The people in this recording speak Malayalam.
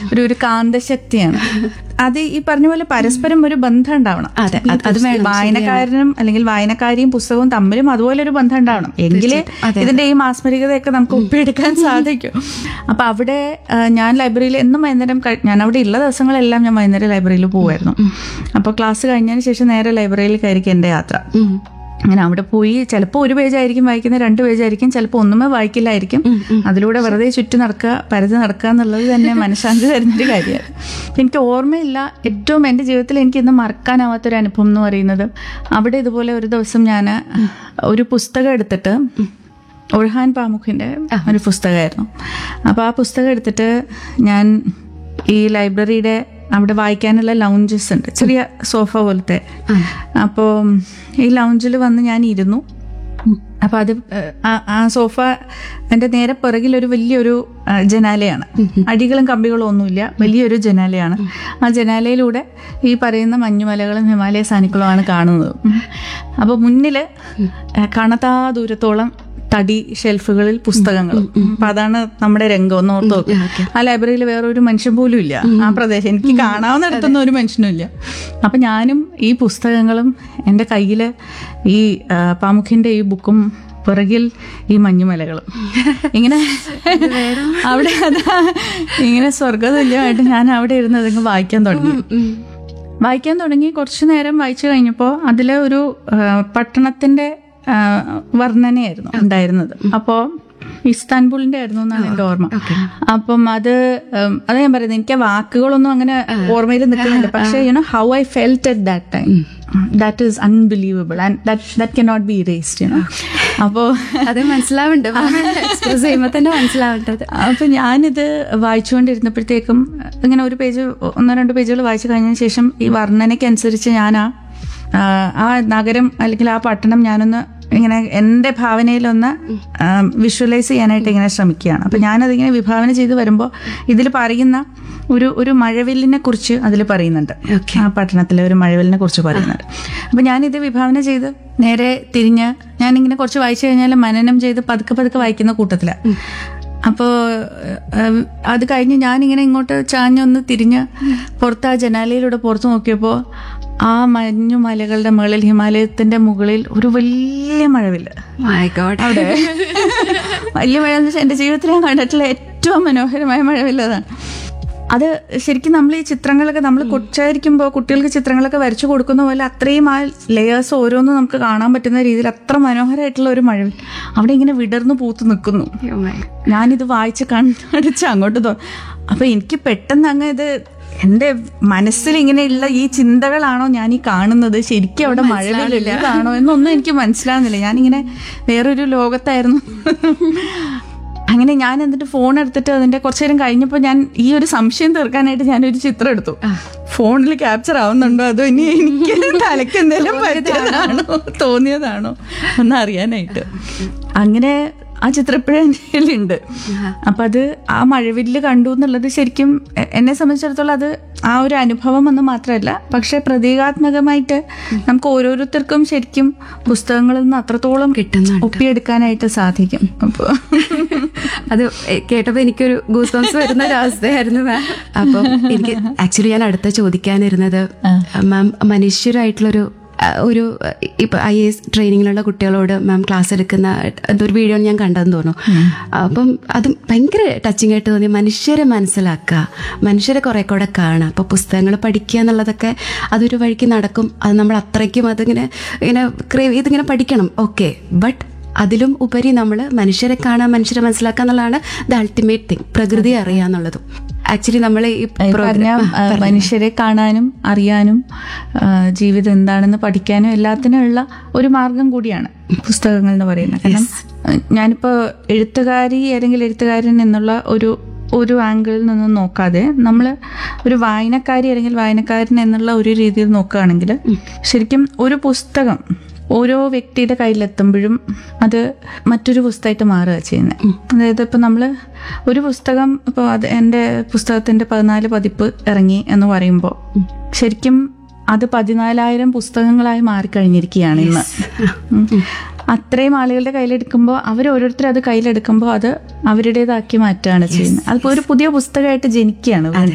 ഒരു ഒരു കാന്തശക്തിയാണ് അത് ഈ പറഞ്ഞ പോലെ പരസ്പരം ഒരു ബന്ധം ഉണ്ടാവണം അതെ, ഈ അത് അത് പുസ്ത- വേണം, വായനക്കാരനും അല്ലെങ്കിൽ വായനക്കാരിയും പുസ്തകവും തമ്മിലും അതുപോലെ ഒരു ബന്ധം ഉണ്ടാവണം എങ്കിലേ ഇതിന്റെ ഈ മാസ്മരികതയൊക്കെ നമുക്ക് ഒപ്പിയെടുക്കാൻ സാധിക്കും അപ്പൊ അവിടെ ആ, ഞാൻ ലൈബ്രറിയിൽ എന്നും വൈകുന്നേരം കഴി- ഞാൻ അവിടെ ഉള്ള ദിവസങ്ങളെല്ലാം ഞാൻ വൈകുന്നേരം ലൈബ്രറിയിൽ പോകുമായിരുന്നു അപ്പോൾ ക്ലാസ് കഴിഞ്ഞതിന് ശേഷം നേരെ ലൈബ്രറിയിൽ കയറിക്കും എൻ്റെ യാത്ര ഉം. അങ്ങനെ അവിടെ പോയി ചിലപ്പോൾ ഒരു പേജായിരിക്കും വായിക്കുന്നത് രണ്ട് പേജായിരിക്കും ചിലപ്പോൾ ഒന്നുമേ വായിക്കില്ലായിരിക്കും അതിലൂടെ വെറുതെ ചുറ്റി നടക്കുക പരതി നടക്കുക എന്നുള്ളത് തന്നെ മനഃശാന്തി തരുന്നൊരു കാര്യമാണ് അപ്പം എനിക്ക് ഓർമ്മയില്ല ഏറ്റവും എൻ്റെ ജീവിതത്തിൽ എനിക്ക് ഇന്ന് മറക്കാനാവാത്തൊരു അനുഭവം എന്ന് പറയുന്നത് അവിടെ ഇതുപോലെ ഒരു ദിവസം ഞാൻ ഒരു പുസ്തകം എടുത്തിട്ട് ഒഴ്ഹാൻ പാമുഖിൻ്റെ ഒരു പുസ്തകമായിരുന്നു അപ്പോൾ ആ പുസ്തകം എടുത്തിട്ട് ഞാൻ ഈ ലൈബ്രറിയുടെ അവിടെ വായിക്കാനുള്ള ലൗഞ്ചസ് ഉണ്ട് ചെറിയ സോഫ പോലത്തെ അപ്പോൾ ഈ ലൗഞ്ചിൽ വന്ന് ഞാൻ ഇരുന്നു അപ്പോൾ അത് ഏഹ്, ആ- ആ സോഫ എൻ്റെ നേരെ പിറകിൽ ഒരു വലിയൊരു ആ, ജനാലയാണ് അടികളും കമ്പികളും ഒന്നുമില്ല വലിയൊരു ജനാലയാണ് ആ ജനാലയിലൂടെ ഈ പറയുന്ന മഞ്ഞുമലകളും ഹിമാലയ സാനിക്കളുമാണ് കാണുന്നത് അപ്പോൾ മുന്നിൽ കാണാത്താ ദൂരത്തോളം തടി ഷെൽഫുകളിൽ പുസ്തകങ്ങളും അപ്പൊ അതാണ് നമ്മുടെ രംഗം ഒന്ന് ഓർത്ത് നോക്ക് ആ ലൈബ്രറിയിൽ വേറെ ഒരു മനുഷ്യൻ പോലും ഇല്ല ആ പ്രദേശം എനിക്ക് കാണാവുന്നിടത്തൊന്നും ഒരു മനുഷ്യനും ഇല്ല അപ്പൊ ഞാനും ഈ പുസ്തകങ്ങളും എൻ്റെ കയ്യിൽ ഈ ആ, പാമുഖിന്റെ ഈ ബുക്കും പിറകിൽ ഈ മഞ്ഞുമലകളും ഇങ്ങനെ അവിടെ അതാ ഇങ്ങനെ സ്വർഗതുല്യമായിട്ട് ഞാൻ അവിടെ ഇരുന്ന് അതങ്ങ് വായിക്കാൻ തുടങ്ങി വായിക്കാൻ തുടങ്ങി കുറച്ചു നേരം വായിച്ചു കഴിഞ്ഞപ്പോൾ അതിൽ ഒരു ആ, പട്ടണത്തിന്റെ ആ, വർണ്ണനയായിരുന്നു ഉണ്ടായിരുന്നത് അപ്പോൾ ഇസ്താൻബുളിന്റെ ആയിരുന്നു എന്നാണ് എൻ്റെ ഓർമ്മ അപ്പം അത് ഉം, അത് ഞാൻ പറയുന്നത് എനിക്ക് ആ വാക്കുകളൊന്നും അങ്ങനെ ഓർമ്മയിൽ നിൽക്കുന്നുണ്ട് പക്ഷേ you know how I felt at that time that is unbelievable and that cannot be erased you know അപ്പോൾ അത് മനസ്സിലാവുന്നുണ്ട് എക്സ്പ്രസ് ചെയ്യുമ്പോൾ തന്നെ മനസ്സിലാവേണ്ടത് അപ്പൊ ഞാനിത് വായിച്ചുകൊണ്ടിരുന്നപ്പോഴത്തേക്കും ഇങ്ങനെ ഒരു പേജ് ഒന്നോ രണ്ടോ പേജുകൾ വായിച്ചു കഴിഞ്ഞതിന് ശേഷം ഈ വർണ്ണനയ്ക്കനുസരിച്ച് ഞാൻ ആ ആ, ആ നഗരം അല്ലെങ്കിൽ ആ പട്ടണം ഞാനൊന്ന് ഇങ്ങനെ എൻ്റെ ഭാവനയിലൊന്ന് വിഷ്വലൈസ് ചെയ്യാനായിട്ട് ഇങ്ങനെ ശ്രമിക്കുകയാണ് അപ്പം ഞാനതിങ്ങനെ വിഭാവന ചെയ്ത് വരുമ്പോൾ ഇതിൽ പറയുന്ന ഒരു ഒരു മഴവില്ലിനെ കുറിച്ച് അതിൽ പറയുന്നുണ്ട് ആ പട്ടണത്തിലെ ഒരു മഴവില്ലിനെ കുറിച്ച് പറയുന്നുണ്ട് അപ്പം ഞാനിത് വിഭാവന ചെയ്ത് നേരെ തിരിഞ്ഞ് ഞാനിങ്ങനെ കുറച്ച് വായിച്ചു കഴിഞ്ഞാൽ മനനം ചെയ്ത് പതുക്കെ പതുക്കെ വായിക്കുന്ന കൂട്ടത്തിലാണ് അപ്പോൾ അത് കഴിഞ്ഞ് ഞാനിങ്ങനെ ഇങ്ങോട്ട് ചാഞ്ഞൊന്ന് തിരിഞ്ഞ് പുറത്ത് ആ ജനാലയിലൂടെ പുറത്ത് നോക്കിയപ്പോൾ ആ മഞ്ഞു മലകളുടെ മുകളിൽ ഹിമാലയത്തിന്റെ മുകളിൽ ഒരു വലിയ മഴവില്ല മൈ ഗോഡ് അവിടെ വലിയ മഴ എന്ന് വെച്ചാൽ എൻ്റെ ജീവിതത്തിൽ ഞാൻ കണ്ടിട്ടുള്ള ഏറ്റവും മനോഹരമായ മഴവില്ല അതാണ് അത് ശരിക്കും നമ്മൾ ഈ ചിത്രങ്ങളൊക്കെ നമ്മൾ കൊച്ചായിരിക്കുമ്പോൾ കുട്ടികൾക്ക് ചിത്രങ്ങളൊക്കെ വരച്ചു കൊടുക്കുന്ന പോലെ അത്രയും ആ ലെയേഴ്സ് ഓരോന്നും നമുക്ക് കാണാൻ പറ്റുന്ന രീതിയിൽ അത്ര മനോഹരമായിട്ടുള്ള ഒരു മഴവിൽ അവിടെ ഇങ്ങനെ വിടർന്നു പൂത്ത് നിൽക്കുന്നു ഞാനിത് വായിച്ച് കണ്ണടിച്ച് അങ്ങോട്ട് തോ അപ്പൊ എനിക്ക് പെട്ടെന്ന് അങ്ങ് ഇത് എൻ്റെ മനസ്സിൽ ഇങ്ങനെയുള്ള ഈ ചിന്തകളാണോ ഞാൻ ഈ കാണുന്നത് ശരിക്കും അവിടെ മഴവില്ലുള്ളതാണോ എന്നൊന്നും എനിക്ക് മനസ്സിലാവുന്നില്ല ഞാനിങ്ങനെ വേറൊരു ലോകത്തായിരുന്നു അങ്ങനെ ഞാൻ എന്നിട്ട് ഫോൺ എടുത്തിട്ട് അതിന്റെ കുറച്ചു നേരം കഴിഞ്ഞപ്പോൾ ഞാൻ ഈ ഒരു സംശയം തീർക്കാനായിട്ട് ഞാനൊരു ചിത്രം എടുത്തു ഫോണിൽ ക്യാപ്ചർ ആവുന്നുണ്ടോ അതോ ഇനി എനിക്ക് തലയ്ക്ക് എന്തെങ്കിലും പറ്റിയതാണോ തോന്നിയതാണോ എന്ന് അറിയാനായിട്ട് അങ്ങനെ ആ ചിത്രം ഇപ്പോഴും എൻ്റെ കയ്യിലുണ്ട് അപ്പം അത് ആ മഴവില്ല് കണ്ടു എന്നുള്ളത് ശരിക്കും എ- എന്നെ സംബന്ധിച്ചിടത്തോളം അത് ആ ഒരു അനുഭവം എന്ന് മാത്രമല്ല പക്ഷെ പ്രതീകാത്മകമായിട്ട് നമുക്ക് ഓരോരുത്തർക്കും ശരിക്കും പുസ്തകങ്ങളിൽ നിന്ന് അത്രത്തോളം കിട്ടുന്നുണ്ട്. ഒപ്പിയെടുക്കാനായിട്ട് സാധിക്കും അപ്പോൾ അത് കേട്ടപ്പോൾ എനിക്കൊരു ഗൂസ് ബംസ് വരുന്ന ഒരു അവസ്ഥയായിരുന്നു മാം അപ്പം എനിക്ക് ആക്ച്വലി ഞാൻ അടുത്ത ചോദിക്കാനിരുന്നത് മാം മനുഷ്യരായിട്ടുള്ളൊരു ആ, ഒരു ഇപ്പൊ ഐ എസ് ട്രെയിനിങ്ങിലുള്ള കുട്ടികളോട് മാം ക്ലാസ് എടുക്കുന്ന എന്തൊരു വീഡിയോ ഞാൻ കണ്ടെന്ന് തോന്നുന്നു അപ്പം അത് ഭയങ്കര ടച്ചിങ് ആയിട്ട് തോന്നി മനുഷ്യരെ മനസ്സിലാക്കുക മനുഷ്യരെ കുറെ കൂടെ കാണുക അപ്പോൾ പുസ്തകങ്ങൾ പഠിക്കുക എന്നുള്ളതൊക്കെ അതൊരു വഴിക്ക് നടക്കും അത് നമ്മൾ അത്രയ്ക്കും അതിങ്ങനെ ഇങ്ങനെ ക്രേവ് ഇതിങ്ങനെ പഠിക്കണം ഓക്കെ ബട്ട് അതിലും ഉപരി നമ്മൾ മനുഷ്യരെ കാണാൻ മനുഷ്യരെ മനസ്സിലാക്കുക എന്നുള്ളതാണ് ദ അൾട്ടിമേറ്റ് തിങ് പ്രകൃതി അറിയുക എന്നുള്ളതും ആക്ച്വലി നമ്മൾ ഈ ഈ പറഞ്ഞ program- ആ, മനുഷ്യരെ കാണാനും അറിയാനും ആ, ജീവിതം എന്താണെന്ന് പഠിക്കാനും എല്ലാത്തിനും ഉള്ള ഒരു മാർഗം കൂടിയാണ് പുസ്തകങ്ങൾ എന്ന് പറയുന്നത് കാരണം ഞാനിപ്പോ എഴുത്തുകാരി അല്ലെങ്കിൽ എഴുത്തുകാരൻ എന്നുള്ള ഒരു ഒരു ആംഗിളിൽ നിന്നും നോക്കാതെ നമ്മൾ ഒരു വായനക്കാരി അല്ലെങ്കിൽ വായനക്കാരൻ എന്നുള്ള ഒരു രീതിയിൽ നോക്കുകയാണെങ്കിൽ ശരിക്കും ഒരു പുസ്തകം ഓരോ വ്യക്തിയുടെ കയ്യിലെത്തുമ്പോഴും അത് മറ്റൊരു പുസ്തകമായിട്ട് മാറുക ചെയ്യുന്നത് അതായത് ഇപ്പം നമ്മൾ ഒരു പുസ്തകം ഇപ്പോൾ അത് എൻ്റെ പുസ്തകത്തിൻ്റെ പതിനാല് പതിപ്പ് ഇറങ്ങി എന്ന് പറയുമ്പോൾ ശരിക്കും അത് പതിനാലായിരം പുസ്തകങ്ങളായി മാറിക്കഴിഞ്ഞിരിക്കുകയാണ് ഇന്ന് ഉം. അത്രയും ആളുകളുടെ കയ്യിലെടുക്കുമ്പോൾ അവർ ഓരോരുത്തർ അത് കയ്യിലെടുക്കുമ്പോൾ അത് അവരുടേതാക്കി മാറ്റുകയാണ് ചെയ്യുന്നത് അതിപ്പോൾ ഒരു പുതിയ പുസ്തകമായിട്ട് ജനിക്കുകയാണ് വീണ്ടും.